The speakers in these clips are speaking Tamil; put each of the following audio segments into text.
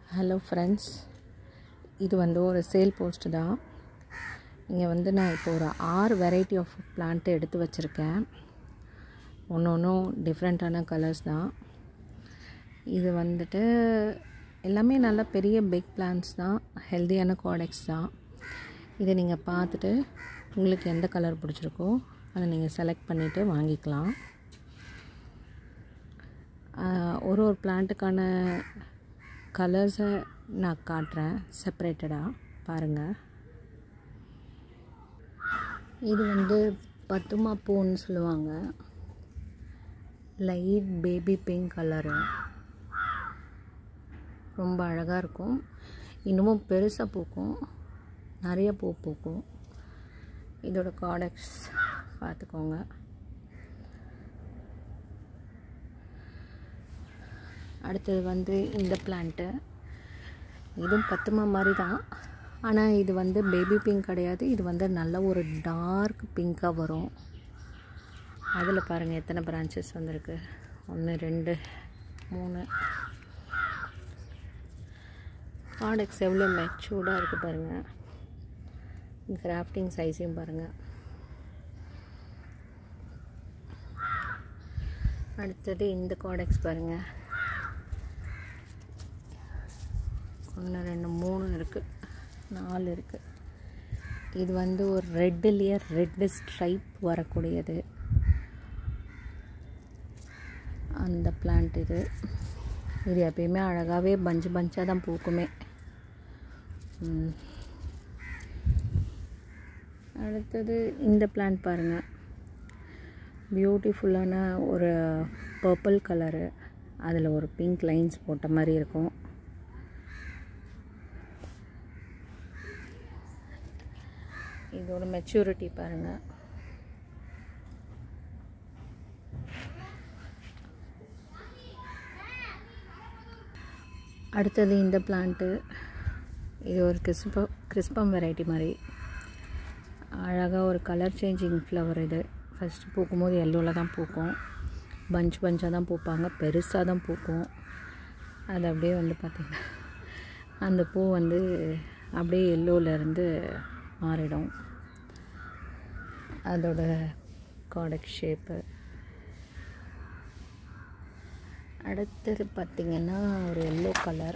ஹலோ ஃப்ரெண்ட்ஸ் இது வந்து ஒரு சேல் போஸ்ட் தான் இங்கே வந்து நான் இப்போ ஒரு ஆறு வெரைட்டி ஆஃப் பிளான்ட்டு எடுத்து வச்சுருக்கேன் ஒன்று ஒன்றும் டிஃப்ரெண்ட்டான கலர்ஸ் தான் இது வந்துட்டு எல்லாமே நல்ல பெரிய பிக் பிளான்ஸ் தான் ஹெல்த்தியான ப்ராடக்ட்ஸ் தான் இதை நீங்கள் பார்த்துட்டு உங்களுக்கு எந்த கலர் பிடிச்சிருக்கோ அதை நீங்கள் செலக்ட் பண்ணிவிட்டு வாங்கிக்கலாம் ஆஹ் ஒரு ஒரு பிளான்ட்டுக்கான கலர்ஸை நான் காட்டுறேன் செப்பரேட்டடாக பாருங்கள் இது வந்து பத்துமா பூன்னு சொல்லுவாங்க லைட் பேபி பிங்க் கலரு ரொம்ப அழகாக இருக்கும் இன்னமும் பெருசாக பூக்கும் நிறைய பூ பூக்கும் இதோட ப்ராடக்ட்ஸ் பார்த்துக்கோங்க அடுத்தது வந்து இந்த பிளான்ட்டு இதுவும் பத்துமா மாதிரி தான் ஆனால் இது வந்து பேபி பிங்க் கிடையாது இது வந்து நல்ல ஒரு டார்க் பிங்க்காக வரும் அதில் பாருங்கள் எத்தனை பிரான்ச்சஸ் வந்திருக்கு ஒன்று ரெண்டு மூணு ப்ராடக்ட்ஸ் எவ்வளோ மெச்சூர்டாக இருக்குது பாருங்கள் கிராஃப்டிங் சைஸையும் பாருங்கள் அடுத்தது இந்த காடெக்ஸ் பாருங்கள் ஒன்று ரெண்டு மூணு இருக்குது நாலு இருக்குது இது வந்து ஒரு ரெட்டுலேயே ரெட்டு ஸ்ட்ரைப் வரக்கூடியது அந்த பிளான்ட் இது இது எப்பயுமே அழகாகவே பஞ்சு பஞ்சாக தான் பூக்குமே ம். அடுத்தது இந்த பிளான்ட் பாருங்கள் பியூட்டிஃபுல்லான ஒரு பர்பிள் கலரு அதில் ஒரு பிங்க் லைன்ஸ் போட்ட மாதிரி இருக்கும் இதோட மெச்சூரிட்டி பாருங்கள் அடுத்தது இந்த பிளான்ட்டு இது ஒரு கிறிஸ்ப கிறிஸ்பம் வெரைட்டி மாதிரி அழகாக ஒரு கலர் சேஞ்சிங் ஃப்ளவர் இது ஃபஸ்ட்டு பூக்கும்போது எல்லோவில் தான் பூக்கும் பஞ்ச் பஞ்சாக தான் பூப்பாங்க பெருசாக தான் பூக்கும் அது அப்படியே வந்து பார்த்திங்கன்னா அந்த பூ வந்து அப்படியே எல்லோவிலேருந்து மாறிடும் அதோட காடக் ஷேப்பு அடுத்தது பார்த்திங்கன்னா ஒரு எல்லோ கலர்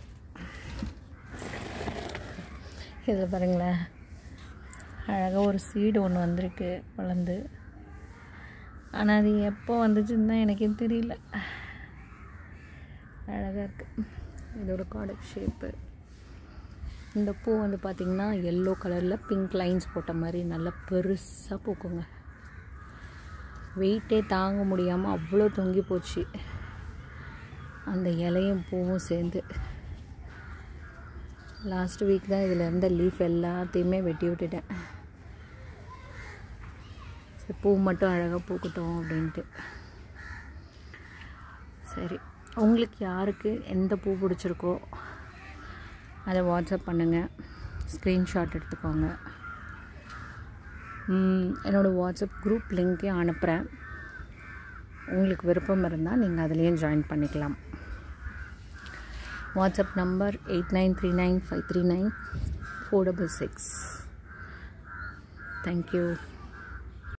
இதில் பாருங்களேன் அழகாக ஒரு சீடு ஒன்று வந்திருக்கு வளர்ந்து ஆனால் அது எப்போ வந்துச்சுன்னு தான் எனக்கே தெரியல அழகாக இருக்குது இதோட காடக் ஷேப்பு இந்த பூ வந்து பார்த்திங்கன்னா எல்லோ கலரில் பிங்க் லைன்ஸ் போட்ட மாதிரி நல்லா பெருசாக பூக்குங்க வெயிட்டே தாங்க முடியாமல் அவ்வளோ தொங்கி போச்சு அந்த இலையும் பூவும் சேர்ந்து லாஸ்ட் வீக் தான் இதில் இருந்த லீஃப் எல்லாத்தையுமே வெட்டி விட்டுட்டேன் சரி பூ மட்டும் அழகாக பூக்கட்டும் அப்படின்ட்டு சரி உங்களுக்கு யாருக்கு எந்த பூ பிடிச்சிருக்கோ அதை வாட்ஸ்அப் பண்ணுங்கள் ஸ்க்ரீன்ஷாட் எடுத்துக்கோங்க ம், என்னோடய வாட்ஸ்அப் குரூப் லிங்க்கே அனுப்புகிறேன் உங்களுக்கு விருப்பம் இருந்தால் நீங்கள் அதுலேயும் ஜாயின் பண்ணிக்கலாம் WhatsApp number eight nine three nine five three nine four double six thank you